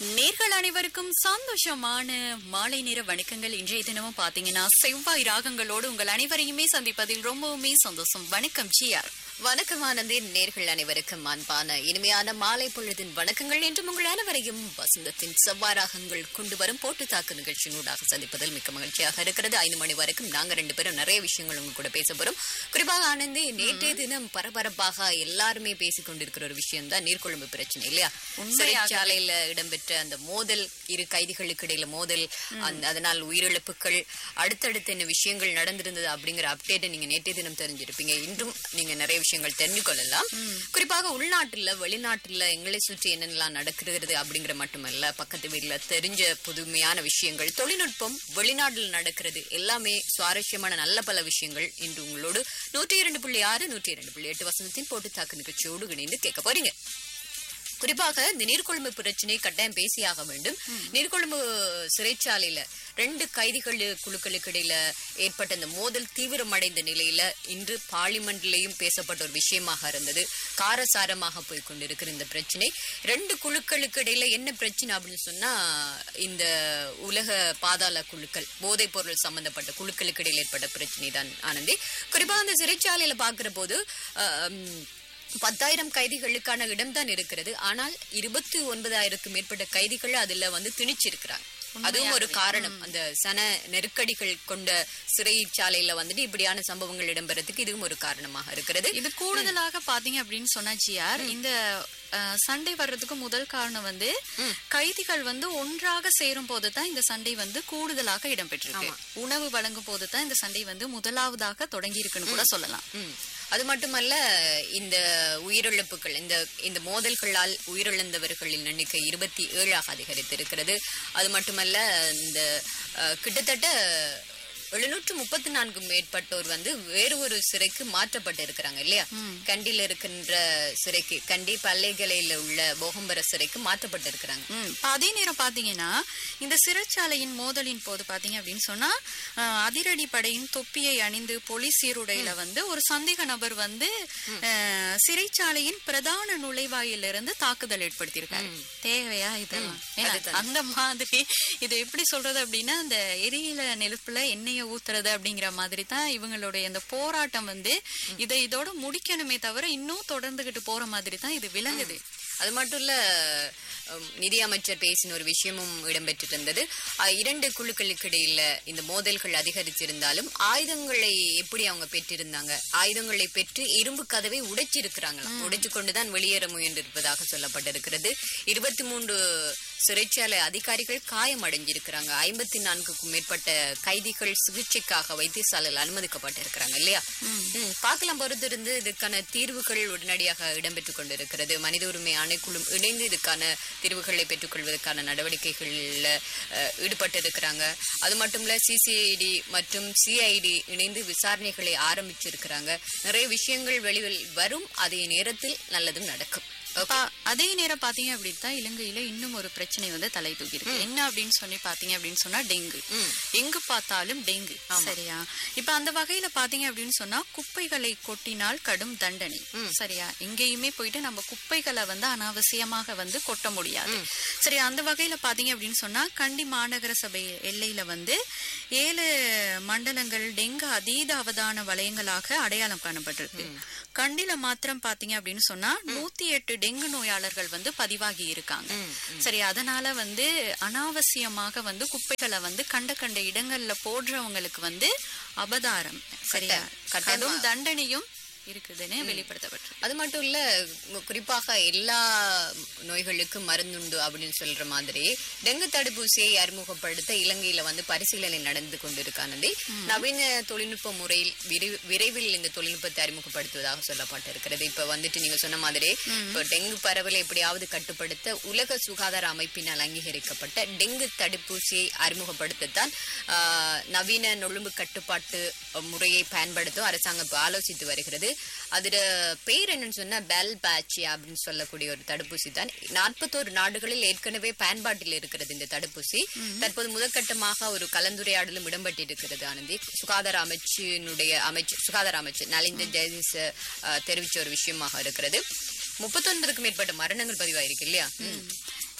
நேர்கள் அனைவருக்கும் சந்தோஷமான மாலை நேர வணக்கங்கள் இன்றைய தினமும் பாத்தீங்கன்னா செவ்வாய் ராகங்களோடு உங்கள் அனைவரையுமே சந்திப்பதில் ரொம்பவுமே சந்தோஷம் வணக்கம் ஜிஆர் வணக்கம் ஆனந்தி நேர்கள் அனைவருக்கும் அன்பான இனிமையான மாலை பொழுதின் வணக்கங்கள் என்றும் உங்கள் அனைவரையும் வசந்தத்தின் செவ்வாராகங்கள் கொண்டு வரும் போட்டு தாக்கு நிகழ்ச்சியினூடாக சந்திப்பதில் மிக்க மகிழ்ச்சியாக இருக்கிறது ஐந்து மணி வரைக்கும் நாங்க ரெண்டு பேரும் நிறைய விஷயங்கள் உங்க கூட பேச போறோம் குறிப்பாக ஆனந்தி நேற்றைய தினம் பரபரப்பாக எல்லாருமே பேசிக் கொண்டிருக்கிற ஒரு விஷயம் தான் நீர்கொழும்பு பிரச்சனை இல்லையா சிறைச்சாலையில இடம்பெற்ற அந்த மோதல் இரு கைதிகளுக்கு இடையில மோதல் அந்த- அதனால் உயிரிழப்புகள் அடுத்தடுத்து என்ன விஷயங்கள் நடந்திருந்தது அப்படிங்கிற அப்டேட்டை நீங்க நேற்றைய தினம் தெரிஞ்சிருப்பீங்க இன்றும் நீங்க நிறைய விஷயங்கள் தெரிஞ்சு கொள்ளலாம் குறிப்பாக உள்நாட்டுல வெளிநாட்டுல எங்களை சுற்றி என்னென்னலாம் நடக்கிறது அப்படிங்கிற மட்டுமல்ல பக்கத்து வீட்டுல தெரிஞ்ச புதுமையான விஷயங்கள் தொழில்நுட்பம் வெளிநாட்டில் நடக்கிறது எல்லாமே சுவாரஸ்யமான நல்ல பல விஷயங்கள் இன்று உங்களோடு நூற்றி இரண்டு புள்ளி ஆறு நூற்றி இரண்டு புள்ளி எட்டு வசந்தத்தின் போட்டு தாக்கு நிகழ்ச்சியோடு இணைந்து கேட்க போறீங்க குறிப்பாக இந்த நீர்கொழும்பு பிரச்சனை கட்டாயம் பேசியாக வேண்டும் நீர்கொழும்பு சிறைச்சாலையில ரெண்டு கைதிகள் குழுக்களுக்கு இடையில ஏற்பட்ட இந்த மோதல் தீவிரமடைந்த நிலையில இன்று பார்லிமெண்ட்லயும் பேசப்பட்ட ஒரு விஷயமாக இருந்தது காரசாரமாக போய் கொண்டிருக்கிற இந்த பிரச்சனை ரெண்டு குழுக்களுக்கு இடையில என்ன பிரச்சனை அப்படின்னு சொன்னா இந்த உலக பாதாள குழுக்கள் போதைப் பொருள் சம்பந்தப்பட்ட குழுக்களுக்கு இடையில ஏற்பட்ட பிரச்சனை தான் ஆனந்தி குறிப்பாக அந்த சிறைச்சாலையில பாக்குற போது அஹ், உம், பத்தாயிரம் கைதிகளுக்கான இடம்தான் இருக்கிறது ஆனால் இருபத்தி ஒன்பதாயிரத்துக்கு மேற்பட்ட கைதிகள் அதுல வந்து திணிச்சிருக்கிறாங்க அதுவும் ஒரு காரணம் அந்த சன நெருக்கடிகள் கொண்ட சிறைச்சாலையில வந்துட்டு இப்படியான சம்பவங்கள் இடம்பெறதுக்கு இதுவும் ஒரு காரணமாக இருக்கிறது இது கூடுதலாக பாத்தீங்க அப்படின்னு சொன்னா ஜிஆர் இந்த அஹ், சண்டை வர்றதுக்கு முதல் காரணம் வந்து கைதிகள் வந்து ஒன்றாக சேரும் போதுதான் இந்த சண்டை வந்து கூடுதலாக இடம்பெற்றிருக்கு உணவு வழங்கும் போதுதான் இந்த சண்டை வந்து முதலாவதாக தொடங்கி இருக்குன்னு கூட சொல்லலாம் ம். அது மட்டுமல்ல இந்த உயிரிழப்புகள் இந்த இந்த மோதல்களால் உயிரிழந்தவர்களின் எண்ணிக்கை இருபத்தி ஏழாக அதிகரித்திருக்கிறது அது மட்டுமல்ல இந்த அஹ், கிட்டத்தட்ட எழுநூற்று முப்பத்தி நான்கு மேற்பட்டோர் வந்து வேறு ஒரு சிறைக்கு மாற்றப்பட்டு இருக்கிறாங்க இல்லையா கண்டியில் இருக்கின்ற சிறைக்கு கண்டி பல்லைகலையில உள்ள போகம்பர சிறைக்கு மாற்றப்பட்டு இருக்கிறாங்க ம், இப்ப அதே நேரம் பாத்தீங்கன்னா இந்த சிறைச்சாலையின் மோதலின் போது பாத்தீங்க அப்படின்னு சொன்னா அஹ், அதிரடி படையின் தொப்பியை அணிந்து போலீஸ் சீருடையில வந்து ஒரு சந்தேக நபர் வந்து அஹ், சிறைச்சாலையின் பிரதான நுழைவாயிலிருந்து தாக்குதல் ஏற்படுத்தியிருக்காரு தேவையா இதெல்லாம் ஏன்னா, அந்த மாதிரி இது எப்படி சொல்றது அப்படின்னா அந்த எரியில நெருப்புல எண்ணெயை ஊத்துறது அப்படிங்கிற மாதிரி தான் இவங்களுடைய இந்த போராட்டம் வந்து இதை இதோட முடிக்கணுமே தவிர இன்னும் தொடர்ந்துகிட்டு போற மாதிரி தான் இது விளங்குது அது மட்டும் இல்ல அம், நிதி அமைச்சர் பேசின ஒரு விஷயமும் இடம்பெற்றிருந்தது அஹ், இரண்டு குழுக்களுக்கு இடையில இந்த மோதல்கள் அதிகரித்திருந்தாலும் ஆயுதங்களை எப்படி அவங்க பெற்றிருந்தாங்க ஆயுதங்களை பெற்று இரும்பு கதவை உடைச்சிருக்கிறாங்களாம் உடைச்சு கொண்டுதான் வெளியேற முயன்றிருப்பதாக சொல்லப்பட்டிருக்கிறது இருபத்தி மூன்று சிறைச்சாலை அதிகாரிகள் காயமடைஞ்சிருக்கிறாங்க ஐம்பத்தி நான்குக்கும் மேற்பட்ட கைதிகள் சிகிச்சைக்காக வைத்தியசாலையில் அனுமதிக்கப்பட்டிருக்கிறாங்க இல்லையா ம், பார்க்கலாம் பொறுத்திருந்து இதுக்கான தீர்வுகள் உடனடியாக இடம்பெற்றுக் கொண்டிருக்கிறது மனித உரிமை ஆணைக்குழு இணைந்து இதுக்கான தீர்வுகளை பெற்றுக்கொள்வதற்கான நடவடிக்கைகளில் ஈடுபட்டிருக்கிறாங்க அது மட்டும் இல்ல சிசிஐடி மற்றும் சிஐடி இணைந்து விசாரணைகளை ஆரம்பிச்சிருக்கிறாங்க நிறைய விஷயங்கள் வெளியில் வரும் அதே நேரத்தில் நல்லதும் நடக்கும் பா- அதே நேரம் பாத்தீங்க அப்படின்னா இலங்கையில இன்னும் ஒரு பிரச்சனை வந்து தலை தூக்கி இருக்கு என்ன அப்படின்னு சொல்லி பாத்தீங்க அப்படின்னு சொன்னா டெங்கு எங்கு பார்த்தாலும் டெங்கு சரியா இப்ப அந்த வகையில பாத்தீங்க அப்படின்னு சொன்னா குப்பைகளை கொட்டினால் கடும் தண்டனை சரியா எங்கேயுமே போயிட்டு நம்ம குப்பைகளை வந்து அனாவசியமாக வந்து கொட்ட முடியாது சரி அந்த வகையில பாத்தீங்க அப்படின்னு சொன்னா கண்டி மாநகர சபை எல்லையில வந்து ஏழு மண்டலங்கள் டெங்கு அதீத அவதான வலயங்களாக அடையாளம் காணப்பட்டிருக்கு கண்டில மாத்திரம் பாத்தீங்க அப்படின்னு சொன்னா நூத்தி எட்டு டெங்கு நோயாளர்கள் வந்து பதிவாகி இருக்காங்க சரி அதனால வந்து அனாவசியமாக வந்து குப்பைகளை வந்து கண்ட கண்ட இடங்கள்ல போடுறவங்களுக்கு வந்து அபதாரம் சரியா கடும் தண்டனையும் இருக்குதுன்னு வெளிப்படுத்தப்பட்டிருக்கு அது மட்டும் இல்ல மு- குறிப்பாக எல்லா நோய்களுக்கும் மருந்துண்டு அப்படின்னு சொல்ற மாதிரி டெங்கு தடுப்பூசியை அறிமுகப்படுத்த இலங்கையில வந்து பரிசீலனை நடந்து கொண்டிருக்கானது நவீன தொழில்நுட்ப முறையில் விரை- விரைவில் இந்த தொழில்நுட்பத்தை அறிமுகப்படுத்துவதாக சொல்லப்பட்டிருக்கிறது இப்ப வந்துட்டு நீங்க சொன்ன மாதிரி இப்ப டெங்கு பரவலை எப்படியாவது கட்டுப்படுத்த உலக சுகாதார அமைப்பினால் அங்கீகரிக்கப்பட்ட டெங்கு தடுப்பூசியை அறிமுகப்படுத்தத்தான் ஆஹ், நவீன நொழும்பு கட்டுப்பாட்டு முறையை பயன்படுத்த அரசாங்கம் இப்ப ஆலோசித்து வருகிறது அதுல பேர் என்னன்னு சொன்னா பெல் பேட்சி அப்படின்னு சொல்லக்கூடிய ஒரு தடுப்பூசி தான் நாற்பத்தோரு நாடுகளில் ஏற்கனவே பயன்பாட்டில் இருக்கிறது இந்த தடுப்பூசி தற்போது முதற்கட்டமாக ஒரு கலந்துரையாடலும் இடம்பெற்றிருக்கிறது ஆனந்தி சுகாதார அமைச்சினுடைய அமைச்சர் சுகாதார அமைச்சர் நலிந்த ஜெயதிஸ் தெரிவிச்ச ஒரு விஷயமாக இருக்கிறது முப்பத்தொன்பதுக்கும் மேற்பட்ட மரணங்கள் பதிவாயிருக்கு இல்லையா ம்.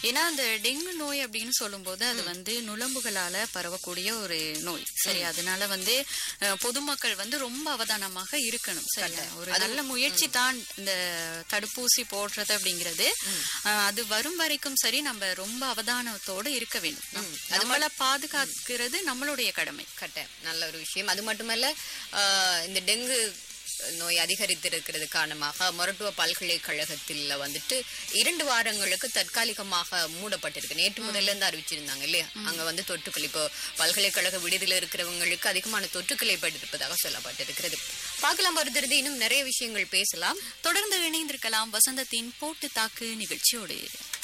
ஏன்னா அந்த டெங்கு நோய் அப்படின்னு சொல்லும்போது அது வந்து நுளம்புகளால பரவக்கூடிய ஒரு நோய் சரி அதனால வந்து அஹ், பொதுமக்கள் வந்து ரொம்ப அவதானமாக இருக்கணும் சரியா ஒரு நல்ல முயற்சி தான் இந்த தடுப்பூசி போடுறது அப்படிங்கிறது அஹ், அது வரும் வரைக்கும் சரி நம்ம ரொம்ப அவதானத்தோட இருக்க வேண்டும் நம்மள பாதுகாக்கிறது நம்மளுடைய கடமை கட்ட நல்ல ஒரு விஷயம் அது மட்டுமல்ல ஆஹ், இந்த டெங்கு நோய் அதிகரித்திருக்கிறது காரணமாக மொரட்டுவ பல்கலைக்கழகத்தில் வந்துட்டு இரண்டு வாரங்களுக்கு தற்காலிகமாக மூடப்பட்டிருக்கு நேற்று முதல்ல இருந்து அறிவிச்சிருந்தாங்க இல்லையா அங்க வந்து தொற்றுக்கள் இப்போ பல்கலைக்கழக விடுதியில் இருக்கிறவங்களுக்கு அதிகமான தொற்றுக்கள் ஏற்பட்டிருப்பதாக சொல்லப்பட்டிருக்கிறது பார்க்கலாம் வருகிறது இன்னும் நிறைய விஷயங்கள் பேசலாம் தொடர்ந்து இணைந்திருக்கலாம் வசந்தத்தின் போட்டு தாக்கு நிகழ்ச்சியோடு